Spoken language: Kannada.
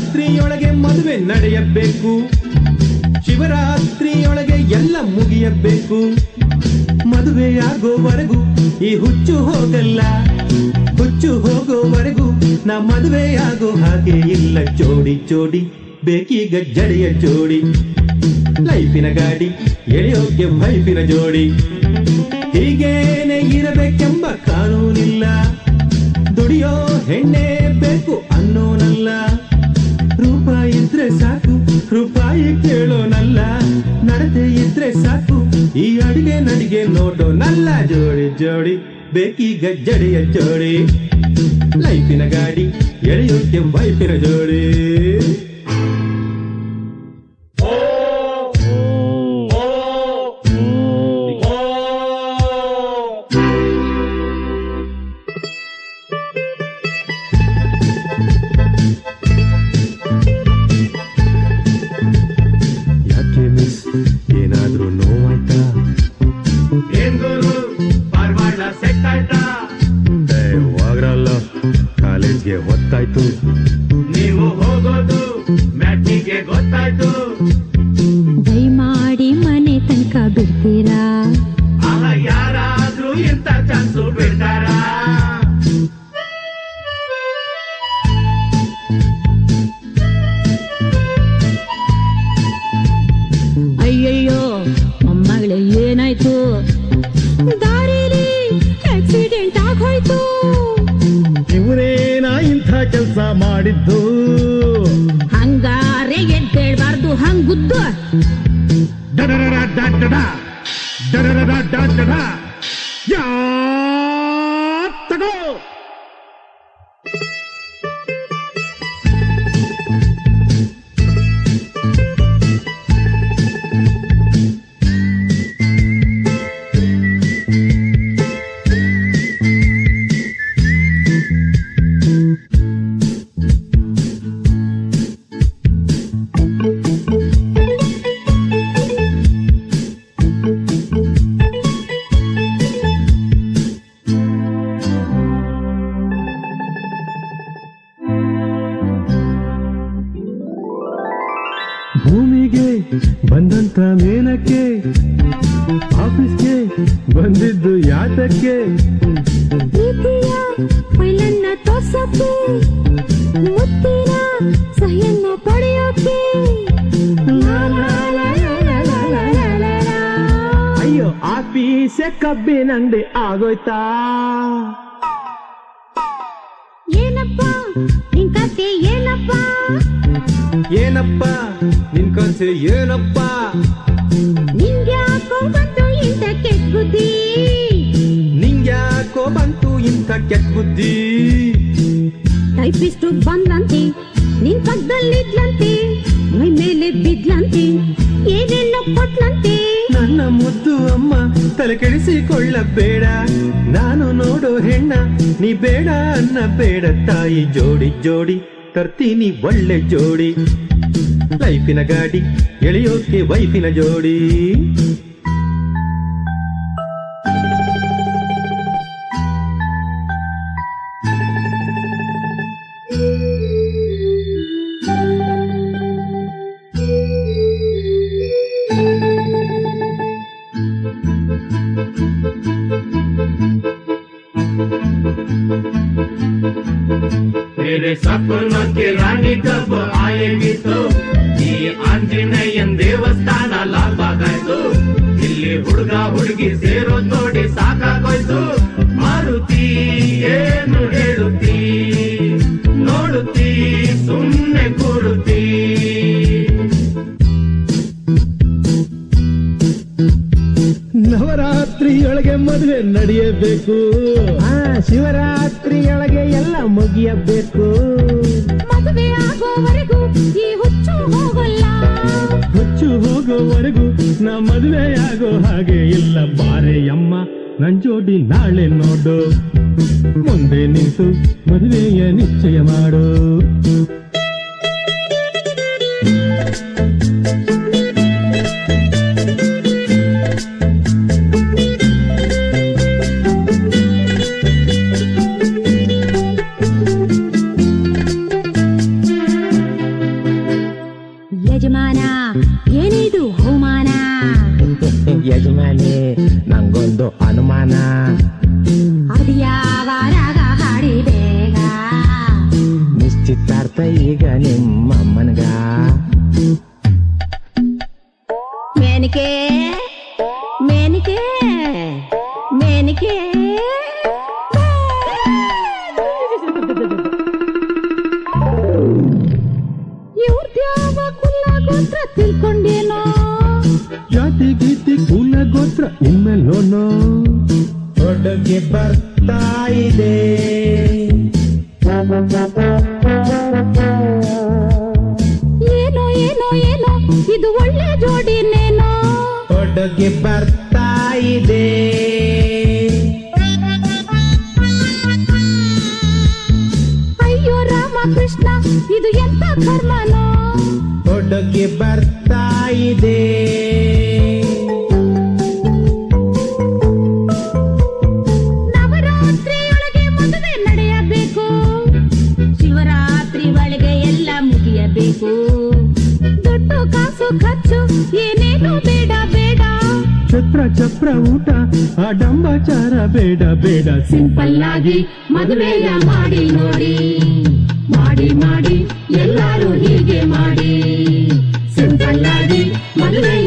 ಶಿವರಾತ್ರಿಯೊಳಗೆ ಮದುವೆ ನಡೆಯಬೇಕು ಶಿವರಾತ್ರಿಯೊಳಗೆ ಎಲ್ಲ ಮುಗಿಯಬೇಕು ಮದುವೆಯಾಗೋವರೆಗೂ ಈ ಹುಚ್ಚು ಹೋಗಲ್ಲ ಹುಚ್ಚು ಹೋಗೋವರೆಗೂ ನಾ ಮದುವೆಯಾಗೋ ಹಾಗೆ ಇಲ್ಲ ಜೋಡಿ ಜೋಡಿ ಬೇಕೀಗ ಜಡೆಯ ಜೋಡಿ ಲೈಫಿನ ಗಾಡಿ ಎಳೆಯೋಕೆ ವೈಫಿನ ಜೋಡಿ ಹೀಗೇನೆ ಇರಬೇಕೆಂಬ ಕಾನೂನಿಲ್ಲ ದುಡಿಯೋ ಹೆಣ್ಣೆ ಬೇಕು ಅನ್ನೋನಲ್ಲ ರೂಪಾಯಿ ಇದ್ರೆ ಸಾಕು ರೂಪಾಯಿ ಕೇಳೋನಲ್ಲ ನಡತೆ ಇದ್ರೆ ಸಾಕು ಈ ಅಡಿಗೆ ನಡಿಗೆ ನೋಡೋನಲ್ಲ ಜೋಡಿ ಜೋಡಿ ಬೇಕೀಗ ಜಡೆಯ ಜೋಡಿ ಲೈಫಿನ ಗಾಡಿ ಎಳೆಯೋಕೆ ವೈಫಿನ ಜೋಡಿ ಯಾಕೆ ಮಿಸ್ ಏನಾದ್ರೂ ನೋವಾಯ್ತಾ ಎಂಗೂರು ಪಾರ್ವಾಳ ಸೆಟ್ ಆಯ್ತಾ ಏ, ಹೋಗ್ರಲ್ಲ ಕಾಲೇಜ್ಗೆ ಹೊತ್ತಾಯ್ತು ನೀವು ಹೋಗೋದು ಮ್ಯಾಟಿಗೆ ಗೊತ್ತಾಯ್ತು ದಯಮಾಡಿ ಮನೆ ತನಕ ಬಿಡ್ತೀರಾ ಆಗ ಯಾರಾದ್ರೂ ಇಂಥ ಚಾನ್ಸು ಬಿಡ್ತಾರಾ ಅಯ್ಯಯ್ಯೋ ಮೊಮ್ಮಗಳೇ ಏನಾಯ್ತು ದಾರಿಲಿ ಆಕ್ಸಿಡೆಂಟ್ ಆಗೋಯ್ತು ಇವರೇನಾ ಇಂಥ ಕೆಲಸ ಮಾಡಿದ್ದು ಹಂಗಾರೆ ಎದ್ದೇಳ್ಬಾರ್ದು ಹಂಗುದ್ದು ಡಡಡಡ ಡಡಡ, ಡಡಡಡ ಡಡಡ. ಯಾ ತಗೋ ಭೂಮಿಗೆ ಬಂದಂತ ಮೇನಕ್ಕೆ ಆಫೀಸ್ಗೆ ಬಂದಿದ್ದು ಯಾತಕ್ಕೆ ಪ್ರೀತಿಯ ಫೈಲನ್ನ ತೋರ್ಸೋಕೆ ಮುತ್ತಿನ ಸಹಿಯನ್ನ ಪಡೆಯೋಕೆ ಲಾ ಲಾ ಲಾ ಲಾ ಲಾ ಲಾ ಲಾ ಲಾ ಲಾ ಲಾ. ಅಯ್ಯೋ ಆಫೀಸೆ ಕಬ್ಬಿನಂಗಡಿ ಆಗೋಯ್ತಾ ಏನಪ್ಪ ನಿನ್ ಕತೆ ಏನಪ್ಪ ಏನಪ್ಪ ನಿನ್ ಕನ್ಸೆ ಏನಪ್ಪ ನಿಂಗ್ಯಾಕೋ ಬಂತು ಇಂಥ ಕೆಟ್ಟ ಬುದ್ಧಿ ನಿಂಗ್ಯಾಕೋ ಬಂತು ಇಂಥ ಕೆಟ್ಟ ಬುದ್ಧಿ ಟೈಪಿಸ್ಟು ಬಂದ್ಲಂತೆ ನಿನ್ ಪಕ್ಕದಲ್ಲಿದ್ಲಂತೆ ಮೈ ಮೇಲೆ ಬಿದ್ಲಂತೆ ಏನೇನೋ ಕೊಟ್ಲಂತೆ ನನ್ನ ಮುದ್ದು ಅಮ್ಮ ತಲೆ ಕೆಡಿಸಿಕೊಳ್ಳಬೇಡ ನಾನು ನೋಡೋ ಹೆಣ್ಣ ನೀ ಬೇಡ ಅನ್ನ ಬೇಡ ತಾಯಿ ಜೋಡಿ ಜೋಡಿ ತರ್ತೀನಿ ಒಳ್ಳೆ ಜೋಡಿ ಲೈಫಿನ ಗಾಡಿ ಎಳೆಯೋಕೆ ವೈಫಿನ ಜೋಡಿ मेरे सपनों की रानी कब आएगी तो ಈ ಆಂಜನೇಯನ್ ದೇವಸ್ಥಾನ ಲಾಭಾಗಾಯ್ತು ಇಲ್ಲಿ ಹುಡುಗ ಹುಡುಗಿ ಸೇರೋ ನೋಡಿ ಸಾಕಾಗೋಯ್ತು ಮಾರುತಿ ಏನು ಹೇಳುತ್ತೀ ನೋಡುತ್ತೀ ಸುಮ್ಮನೆ ಕೂಡುತ್ತೀ ನವರಾತ್ರಿಯೊಳಗೆ ಮದುವೆ ನಡೆಯಬೇಕು ಆ ಶಿವರಾತ್ರಿಯೊಳಗೆ ಎಲ್ಲ ಮುಗಿಯಬೇಕು ಮದುವೆ ಆಗೋವರೆಗೂ ಈ ಹುಚ್ಚು ಹೋಗಲ್ಲ ಹುಚ್ಚು ಹೋಗೋವರೆಗೂ ನಾ ಮದುವೆಯಾಗೋ ಹಾಗೆ ಇಲ್ಲ ಬಾರೆ ಅಮ್ಮ ನನ್ ಜೋಡಿ ನಾಳೆ ನೋಡು ಮುಂದೆ ನಿಂತು ಮದುವೆಯ ನಿಶ್ಚಯ ಮಾಡು ಅದು ಯಾವ ರಾಗ ಹಾಡಿ ಬೇಗ ನಿಶ್ಚಿತಾರ್ಥ ಈಗ ನಿಮ್ಮ ಅಮ್ಮನ್ಗ ಮೇನಿಕೆ ಮೇನಿಕೆ ಮೇನಿಕೆ ಇವ್ರದ್ಯಾವ ಕುಲ್ಲ ಗೋತ್ರ ತಿಳ್ಕೊಂಡೇನೋ ಜಾತಿ ಗೀತಿ ಕುಲ ಗೋತ್ರ ಇನ್ಮೇಲೋನೋ ಹುಡುಗಿ ಬರ್ತಾ ಇದೆ ಏನೋ ಏನೋ ಏನೋ ಇದು ಒಳ್ಳೆ ಜೋಡಿನೇನೋ ಹುಡುಗಿ ಬರ್ತಾ ಇದೆ ಅಯ್ಯೋ ರಾಮ ಕೃಷ್ಣ ಇದು ಎಂತ ಕರ್ಮನೋ ಹುಡುಗಿ ಬರ್ತಾ ಇದೆ ನವರಾತ್ರಿಯೊಳಗೆ ಮದುವೆ ನಡೆಯಬೇಕು ಶಿವರಾತ್ರಿ ಒಳಗೆ ಎಲ್ಲ ಮುಗಿಯಬೇಕು ದುಡ್ಡು ಕಾಸು ಖರ್ಚು ಏನೇನು ಬೇಡ ಬೇಡ ಛತ್ರ ಚಪ್ರ ಊಟ ಆಡಂಬಚಾರ ಬೇಡ ಬೇಡ ಸಿಂಪಲ್ ಆಗಿ ಮದುವೆಯ ಮಾಡಿ ನೋಡಿ ಮಾಡಿ ಮಾಡಿ ಎಲ್ಲರೂ ಹೀಗೆ ಮಾಡಿ ಸಿಂಪಲ್ ಆಗಿ ಮದುವೆಯ